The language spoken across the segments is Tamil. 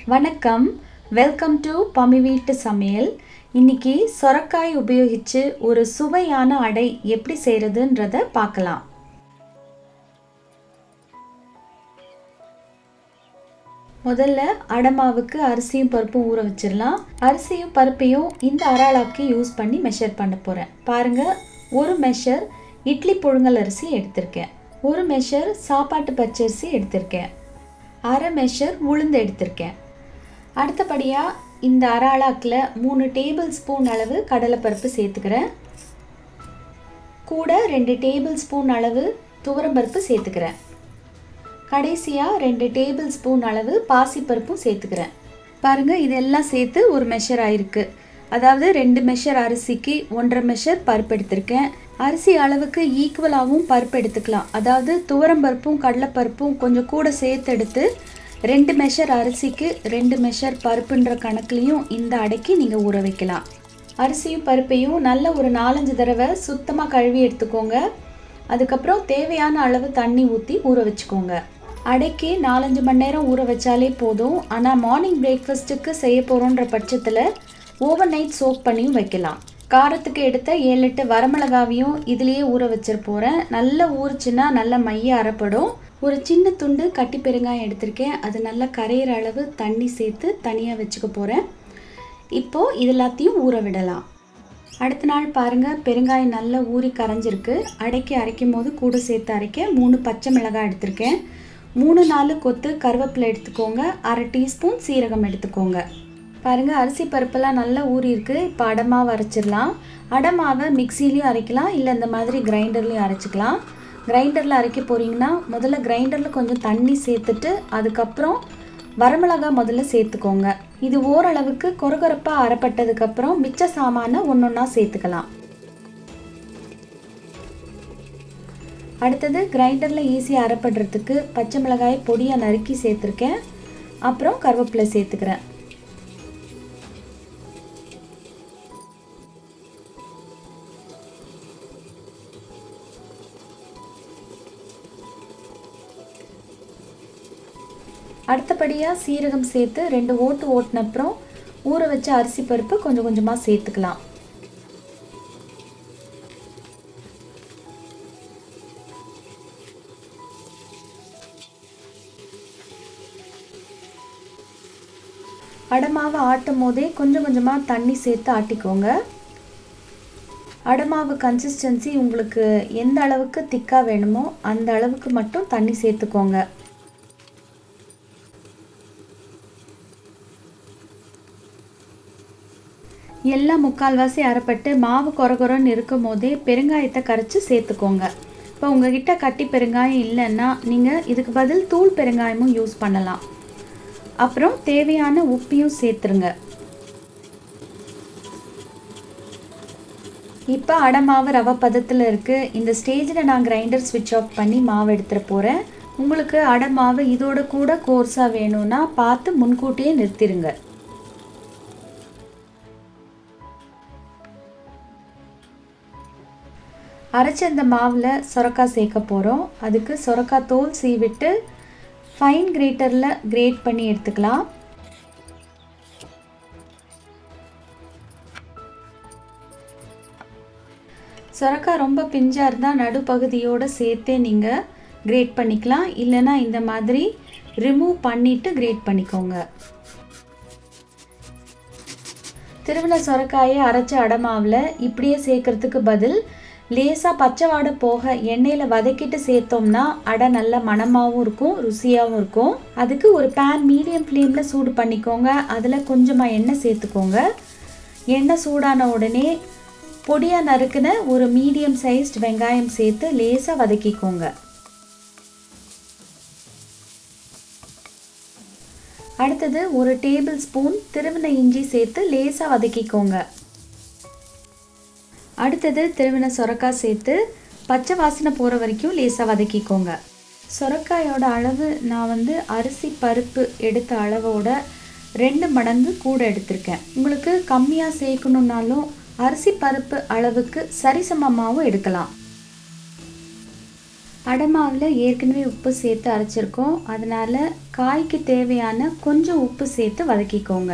வணக்கம் வெல்கம் டு பமி வீட்டு சமையல் இன்னைக்கு சொரக்காய் உபயோகித்து ஒரு சுவையான அடை எப்படி செய்கிறதுன்றத பார்க்கலாம் முதல்ல அடமாவுக்கு அரிசியும் பருப்பும் ஊற வச்சிடலாம் அரிசியும் பருப்பையும் இந்த அராளாக்கு யூஸ் பண்ணி மெஷர் பண்ண போகிறேன் பாருங்கள் ஒரு மெஷர் இட்லி புழுங்கல் அரிசி எடுத்திருக்கேன் ஒரு மெஷர் சாப்பாட்டு பச்சரிசி எடுத்திருக்கேன் அரை மெஷர் உளுந்து எடுத்திருக்கேன் அடுத்தபடியாக இந்த அராளாக்கில் மூணு டேபிள் ஸ்பூன் அளவு கடலைப்பருப்பு சேர்த்துக்கிறேன் கூட ரெண்டு டேபிள் ஸ்பூன் அளவு துவரம்பருப்பு சேர்த்துக்கிறேன் கடைசியாக ரெண்டு டேபிள் ஸ்பூன் அளவு பாசிப்பருப்பும் சேர்த்துக்கிறேன் பாருங்கள் இதெல்லாம் சேர்த்து ஒரு மெஷர் ஆயிருக்கு அதாவது ரெண்டு மெஷர் அரிசிக்கு ஒன்றரை மெஷர் பருப்பு எடுத்திருக்கேன் அரிசி அளவுக்கு ஈக்குவலாகவும் பருப்பு எடுத்துக்கலாம் அதாவது துவரம்பருப்பும் கடலைப்பருப்பும் கொஞ்சம் கூட சேர்த்து எடுத்து ரெண்டு மெஷர் அரிசிக்கு ரெண்டு மெஷர் பருப்புன்ற கணக்குலேயும் இந்த அடைக்கு நீங்கள் ஊற வைக்கலாம் அரிசியும் பருப்பையும் நல்ல ஒரு நாலஞ்சு தடவை சுத்தமாக கழுவி எடுத்துக்கோங்க அதுக்கப்புறம் தேவையான அளவு தண்ணி ஊற்றி ஊற வச்சுக்கோங்க அடைக்கு நாலஞ்சு மணி நேரம் ஊற வச்சாலே போதும் ஆனால் மார்னிங் பிரேக்ஃபாஸ்ட்டுக்கு செய்ய போகிறோன்ற பட்சத்தில் ஓவர் நைட் சோக் பண்ணியும் வைக்கலாம் காரத்துக்கு எடுத்த ஏழு எட்டு வரமிளகாவையும் இதுலேயே ஊற வச்சிட போகிறேன் நல்லா ஊறிச்சுன்னா நல்ல மைய அரைப்படும் ஒரு சின்ன துண்டு கட்டி பெருங்காயம் எடுத்திருக்கேன் அது நல்லா கரையிற அளவு தண்ணி சேர்த்து தனியாக வச்சுக்க போகிறேன் இப்போது இது எல்லாத்தையும் ஊற விடலாம் அடுத்த நாள் பாருங்கள் பெருங்காயம் நல்லா ஊறி கரைஞ்சிருக்கு அடைக்கி அரைக்கும் போது கூட சேர்த்து அரைக்க மூணு பச்சை மிளகாய் எடுத்திருக்கேன் மூணு நாலு கொத்து கருவேப்பிலை எடுத்துக்கோங்க அரை டீஸ்பூன் சீரகம் எடுத்துக்கோங்க பாருங்கள் அரிசி பருப்பெல்லாம் நல்லா ஊறி இருக்கு இப்போ அடமாவை அரைச்சிடலாம் அடமாவை மிக்சிலையும் அரைக்கலாம் இல்லை இந்த மாதிரி கிரைண்டர்லேயும் அரைச்சிக்கலாம் கிரைண்டரில் அரைக்க போகிறீங்கன்னா முதல்ல கிரைண்டரில் கொஞ்சம் தண்ணி சேர்த்துட்டு அதுக்கப்புறம் வரமிளகாய் முதல்ல சேர்த்துக்கோங்க இது ஓரளவுக்கு கொரகொரப்பாக அரைப்பட்டதுக்கப்புறம் மிச்ச சாமானை ஒன்று ஒன்றா சேர்த்துக்கலாம் அடுத்தது கிரைண்டரில் ஈஸியாக அரைப்படுறதுக்கு பச்சை மிளகாய் பொடியாக நறுக்கி சேர்த்துருக்கேன் அப்புறம் கருவேப்பிலை சேர்த்துக்கிறேன் அடுத்தபடியாக சீரகம் சேர்த்து ரெண்டு ஓட்டு ஓட்டின அப்புறம் ஊற வச்ச அரிசி பருப்பு கொஞ்சம் கொஞ்சமாக சேர்த்துக்கலாம் அடமாவை ஆட்டும் போதே கொஞ்சம் கொஞ்சமாக தண்ணி சேர்த்து ஆட்டிக்கோங்க அடமாவு கன்சிஸ்டன்சி உங்களுக்கு எந்த அளவுக்கு திக்காக வேணுமோ அந்த அளவுக்கு மட்டும் தண்ணி சேர்த்துக்கோங்க எல்லாம் முக்கால்வாசி அரைப்பட்டு மாவு கொரகொரன்னு இருக்கும் போதே பெருங்காயத்தை கரைச்சி சேர்த்துக்கோங்க இப்போ உங்ககிட்ட கட்டி பெருங்காயம் இல்லைன்னா நீங்கள் இதுக்கு பதில் தூள் பெருங்காயமும் யூஸ் பண்ணலாம் அப்புறம் தேவையான உப்பையும் சேர்த்துருங்க இப்போ அடை மாவு ரவை பதத்தில் இருக்குது இந்த ஸ்டேஜில் நான் கிரைண்டர் ஸ்விட்ச் ஆஃப் பண்ணி மாவு எடுத்துகிட்டு போகிறேன் உங்களுக்கு அடை மாவு இதோட கூட கோர்ஸாக வேணும்னா பார்த்து முன்கூட்டியே நிறுத்திடுங்க அரைச்ச இந்த மாவில் சொரக்காய் சேர்க்க போகிறோம் அதுக்கு சொரக்காய் தோல் சீவிட்டு ஃபைன் கிரேட்டரில் கிரேட் பண்ணி எடுத்துக்கலாம் சொரக்காய் ரொம்ப பிஞ்சாக இருந்தால் நடுப்பகுதியோடு சேர்த்தே நீங்கள் கிரேட் பண்ணிக்கலாம் இல்லைன்னா இந்த மாதிரி ரிமூவ் பண்ணிவிட்டு கிரேட் பண்ணிக்கோங்க திருவிழா சொரக்காயை அரைச்ச அடமாவில் இப்படியே சேர்க்கறதுக்கு பதில் லேசாக பச்சை வாடை போக எண்ணெயில் வதக்கிட்டு சேர்த்தோம்னா அடை நல்ல மணமாகவும் இருக்கும் ருசியாகவும் இருக்கும் அதுக்கு ஒரு பேன் மீடியம் ஃப்ளேமில் சூடு பண்ணிக்கோங்க அதில் கொஞ்சமாக எண்ணெய் சேர்த்துக்கோங்க எண்ணெய் சூடான உடனே பொடியாக நறுக்குன ஒரு மீடியம் சைஸ்ட் வெங்காயம் சேர்த்து லேசாக வதக்கிக்கோங்க அடுத்தது ஒரு டேபிள் ஸ்பூன் திருவின இஞ்சி சேர்த்து லேசாக வதக்கிக்கோங்க அடுத்தது திருவின சொரக்காய் சேர்த்து பச்சை வாசனை போகிற வரைக்கும் லேசாக வதக்கிக்கோங்க சொரக்காயோட அளவு நான் வந்து அரிசி பருப்பு எடுத்த அளவோட ரெண்டு மடங்கு கூட எடுத்திருக்கேன் உங்களுக்கு கம்மியாக சேர்க்கணுன்னாலும் அரிசி பருப்பு அளவுக்கு சரிசமமாகவும் எடுக்கலாம் அடமாவில் ஏற்கனவே உப்பு சேர்த்து அரைச்சிருக்கோம் அதனால் காய்க்கு தேவையான கொஞ்சம் உப்பு சேர்த்து வதக்கிக்கோங்க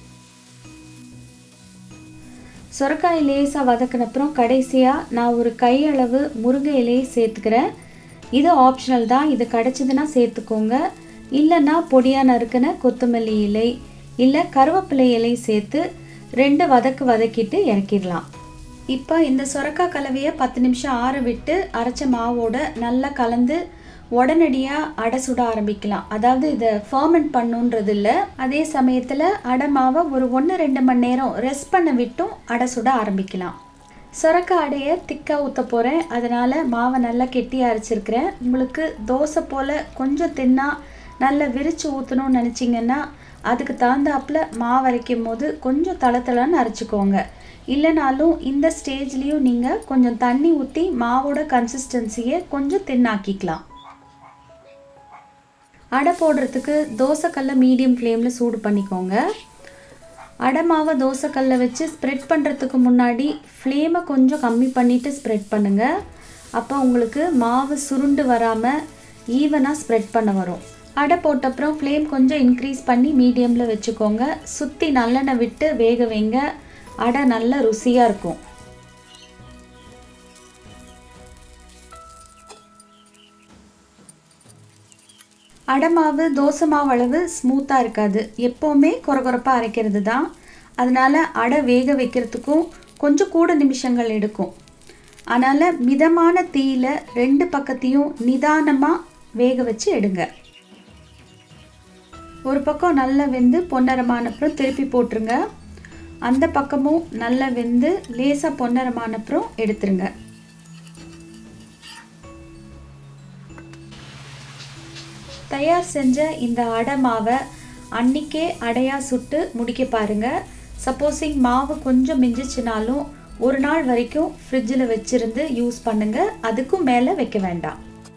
சுரக்காய் லேசாக வதக்கினப்புறம் கடைசியாக நான் ஒரு கையளவு முருங்கை இலையை சேர்த்துக்கிறேன் இது ஆப்ஷனல் தான் இது கிடச்சிதுன்னா சேர்த்துக்கோங்க இல்லைன்னா பொடியாக நறுக்கின கொத்தமல்லி இலை இல்லை கருவேப்பிலை இலை சேர்த்து ரெண்டு வதக்கு வதக்கிட்டு இறக்கிடலாம் இப்போ இந்த சுரக்காய் கலவையை பத்து நிமிஷம் ஆற விட்டு அரைச்ச மாவோட நல்லா கலந்து உடனடியாக அடை சுட ஆரம்பிக்கலாம் அதாவது இதை ஃபர்மெண்ட் பண்ணுன்றது இல்லை அதே சமயத்தில் அடை மாவை ஒரு ஒன்று ரெண்டு மணி நேரம் ரெஸ்ட் பண்ண விட்டும் அடை சுட ஆரம்பிக்கலாம் சுரக்காய் அடையை திக்காக ஊற்ற போகிறேன் அதனால் மாவை நல்லா கெட்டியாக அரைச்சிருக்கிறேன் உங்களுக்கு தோசை போல் கொஞ்சம் தின்னா நல்லா விரித்து ஊற்றணும்னு நினச்சிங்கன்னா அதுக்கு தகுந்தாப்பில் மாவு அரைக்கும் போது கொஞ்சம் தளத்தளன்னு அரைச்சிக்கோங்க இல்லைனாலும் இந்த ஸ்டேஜ்லேயும் நீங்கள் கொஞ்சம் தண்ணி ஊற்றி மாவோட கன்சிஸ்டன்சியை கொஞ்சம் தின்னாக்கிக்கலாம் அடை போடுறதுக்கு தோசைக்கல்லை மீடியம் ஃப்ளேமில் சூடு பண்ணிக்கோங்க அடை மாவை தோசைக்கல்லை வச்சு ஸ்ப்ரெட் பண்ணுறதுக்கு முன்னாடி ஃப்ளேமை கொஞ்சம் கம்மி பண்ணிவிட்டு ஸ்ப்ரெட் பண்ணுங்கள் அப்போ உங்களுக்கு மாவு சுருண்டு வராமல் ஈவனாக ஸ்ப்ரெட் பண்ண வரும் அடை போட்டப்புறம் ஃப்ளேம் கொஞ்சம் இன்க்ரீஸ் பண்ணி மீடியமில் வச்சுக்கோங்க சுற்றி நல்லெண்ணெய் விட்டு வேக வைங்க அடை நல்ல ருசியாக இருக்கும் அடை மாவு தோசை மாவு அளவு ஸ்மூத்தாக இருக்காது எப்போவுமே குறகுறப்பாக அரைக்கிறது தான் அதனால் அடை வேக வைக்கிறதுக்கும் கொஞ்சம் கூட நிமிஷங்கள் எடுக்கும் அதனால் மிதமான தீயில் ரெண்டு பக்கத்தையும் நிதானமாக வேக வச்சு எடுங்க ஒரு பக்கம் நல்லா வெந்து பொன்னரமானப்புறம் திருப்பி போட்டுருங்க அந்த பக்கமும் நல்லா வெந்து லேசாக பொன்னரமானப்புறம் எடுத்துருங்க தயார் செஞ்ச இந்த அடை மாவை அன்னிக்கே அடையாக சுட்டு முடிக்க பாருங்கள் சப்போஸிங் மாவு கொஞ்சம் மிஞ்சிச்சினாலும் ஒரு நாள் வரைக்கும் ஃப்ரிட்ஜில் வச்சுருந்து யூஸ் பண்ணுங்கள் அதுக்கும் மேலே வைக்க வேண்டாம்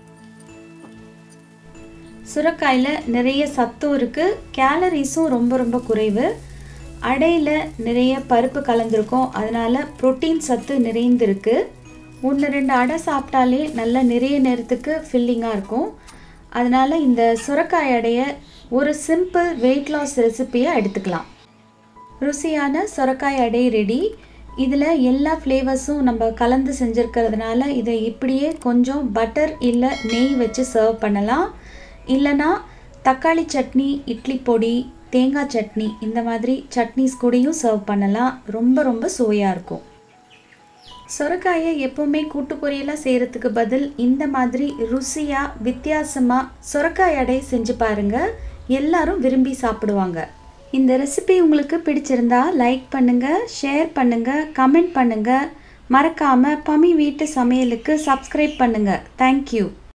சுரக்காயில் நிறைய சத்தும் இருக்குது கேலரிஸும் ரொம்ப ரொம்ப குறைவு அடையில் நிறைய பருப்பு கலந்துருக்கும் அதனால் ப்ரோட்டீன் சத்து நிறைந்திருக்கு ஒன்று ரெண்டு அடை சாப்பிட்டாலே நல்ல நிறைய நேரத்துக்கு ஃபில்லிங்காக இருக்கும் அதனால் இந்த சுரக்காய் அடையை ஒரு சிம்பிள் வெயிட் லாஸ் ரெசிப்பியாக எடுத்துக்கலாம் ருசியான சுரக்காய் அடை ரெடி இதில் எல்லா ஃப்ளேவர்ஸும் நம்ம கலந்து செஞ்சுருக்கிறதுனால இதை இப்படியே கொஞ்சம் பட்டர் இல்லை நெய் வச்சு சர்வ் பண்ணலாம் இல்லைனா தக்காளி சட்னி இட்லி பொடி தேங்காய் சட்னி இந்த மாதிரி சட்னிஸ் கூடயும் சர்வ் பண்ணலாம் ரொம்ப ரொம்ப சுவையாக இருக்கும் சொரக்காயை எப்போவுமே கூட்டு பொரியலாக செய்கிறதுக்கு பதில் இந்த மாதிரி ருசியாக வித்தியாசமாக சொரக்காய் அடை செஞ்சு பாருங்கள் எல்லாரும் விரும்பி சாப்பிடுவாங்க இந்த ரெசிபி உங்களுக்கு பிடிச்சிருந்தா லைக் பண்ணுங்கள் ஷேர் பண்ணுங்கள் கமெண்ட் பண்ணுங்கள் மறக்காமல் பமி வீட்டு சமையலுக்கு சப்ஸ்கிரைப் பண்ணுங்கள் தேங்க்யூ